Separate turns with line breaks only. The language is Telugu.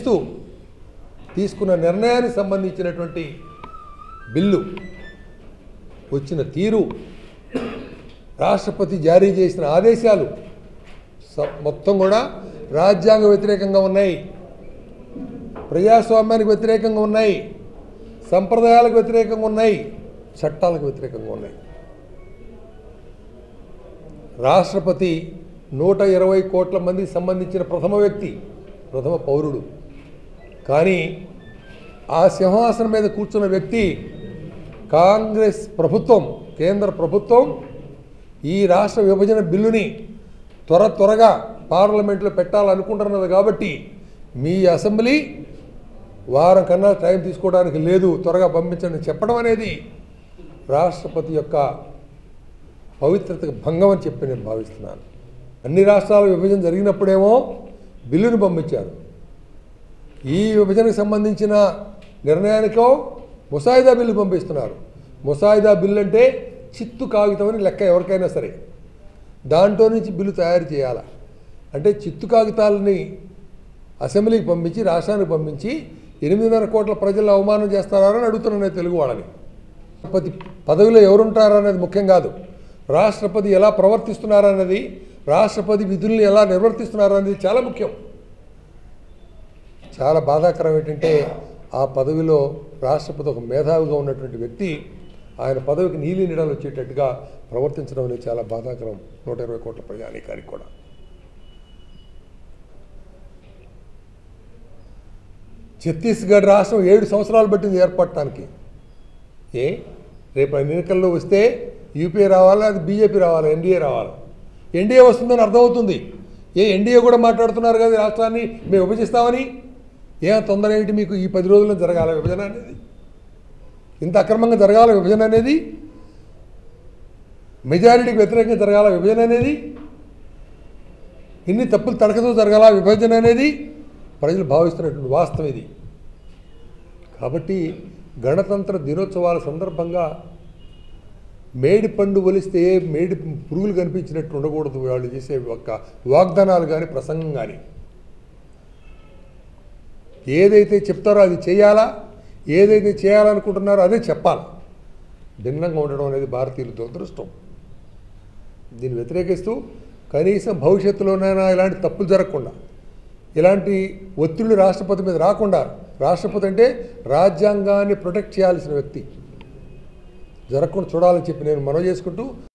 ఖండిస్తూ తీసుకున్న నిర్ణయానికి సంబంధించినటువంటి బిల్లు వచ్చిన తీరు రాష్ట్రపతి జారీ చేసిన ఆదేశాలు స- మొత్తం కూడా రాజ్యాంగ వ్యతిరేకంగా ఉన్నాయి ప్రజాస్వామ్యానికి వ్యతిరేకంగా ఉన్నాయి సంప్రదాయాలకు వ్యతిరేకంగా ఉన్నాయి చట్టాలకు వ్యతిరేకంగా ఉన్నాయి రాష్ట్రపతి నూట ఇరవై కోట్ల మందికి సంబంధించిన ప్రథమ వ్యక్తి ప్రథమ పౌరుడు కానీ ఆ సింహాసనం మీద కూర్చున్న వ్యక్తి కాంగ్రెస్ ప్రభుత్వం కేంద్ర ప్రభుత్వం ఈ రాష్ట్ర విభజన బిల్లుని త్వర త్వరగా పార్లమెంట్లో పెట్టాలనుకుంటున్నది కాబట్టి మీ అసెంబ్లీ వారం కన్నా టైం తీసుకోవడానికి లేదు త్వరగా పంపించండి చెప్పడం అనేది రాష్ట్రపతి యొక్క పవిత్రతకు భంగం అని చెప్పి నేను భావిస్తున్నాను అన్ని రాష్ట్రాల విభజన జరిగినప్పుడేమో బిల్లును పంపించారు ఈ విభజనకు సంబంధించిన నిర్ణయానికో ముసాయిదా బిల్లు పంపిస్తున్నారు ముసాయిదా బిల్లు అంటే చిత్తు కాగితం అని లెక్క ఎవరికైనా సరే దాంట్లో నుంచి బిల్లు తయారు చేయాలా అంటే చిత్తు కాగితాలని అసెంబ్లీకి పంపించి రాష్ట్రానికి పంపించి ఎనిమిదిన్నర కోట్ల ప్రజలు అవమానం చేస్తారని అడుగుతున్నాను నేను తెలుగు వాళ్ళని రాష్ట్రపతి పదవిలో ఎవరుంటారనేది ముఖ్యం కాదు రాష్ట్రపతి ఎలా ప్రవర్తిస్తున్నారన్నది రాష్ట్రపతి విధుల్ని ఎలా నిర్వర్తిస్తున్నారనేది చాలా ముఖ్యం చాలా బాధాకరం ఏంటంటే ఆ పదవిలో రాష్ట్రపతి ఒక మేధావిగా ఉన్నటువంటి వ్యక్తి ఆయన పదవికి నీలి నీడలు వచ్చేటట్టుగా ప్రవర్తించడం అనేది చాలా బాధాకరం నూట ఇరవై కోట్ల ప్రజానీకానికి కూడా ఛత్తీస్గఢ్ రాష్ట్రం ఏడు సంవత్సరాలు పట్టింది ఏర్పడటానికి ఏ రేపు ఎన్నికల్లో వస్తే యూపీఏ రావాలా అది బీజేపీ రావాలా ఎన్డీఏ రావాలా ఎన్డీఏ వస్తుందని అర్థమవుతుంది ఏ ఎన్డీఏ కూడా మాట్లాడుతున్నారు కదా ఈ రాష్ట్రాన్ని మేము విభజిస్తామని ఏం తొందర ఏంటి మీకు ఈ పది రోజుల్లో జరగాల విభజన అనేది ఇంత అక్రమంగా జరగాల విభజన అనేది మెజారిటీకి వ్యతిరేకంగా జరగాల విభజన అనేది ఇన్ని తప్పులు తడకతో జరగాల విభజన అనేది ప్రజలు భావిస్తున్నటువంటి వాస్తవం ఇది కాబట్టి గణతంత్ర దినోత్సవాల సందర్భంగా మేడి పండు ఒలిస్తే మేడి పురుగులు కనిపించినట్టు ఉండకూడదు వాళ్ళు చేసే ఒక వాగ్దానాలు కానీ ప్రసంగం కానీ ఏదైతే చెప్తారో అది చేయాలా ఏదైతే చేయాలనుకుంటున్నారో అదే చెప్పాలి భిన్నంగా ఉండడం అనేది భారతీయుల దురదృష్టం దీన్ని వ్యతిరేకిస్తూ కనీసం భవిష్యత్తులోనైనా ఇలాంటి తప్పులు జరగకుండా ఇలాంటి ఒత్తిళ్లు రాష్ట్రపతి మీద రాకుండా రాష్ట్రపతి అంటే రాజ్యాంగాన్ని ప్రొటెక్ట్ చేయాల్సిన వ్యక్తి జరగకుండా చూడాలని చెప్పి నేను మనవి చేసుకుంటూ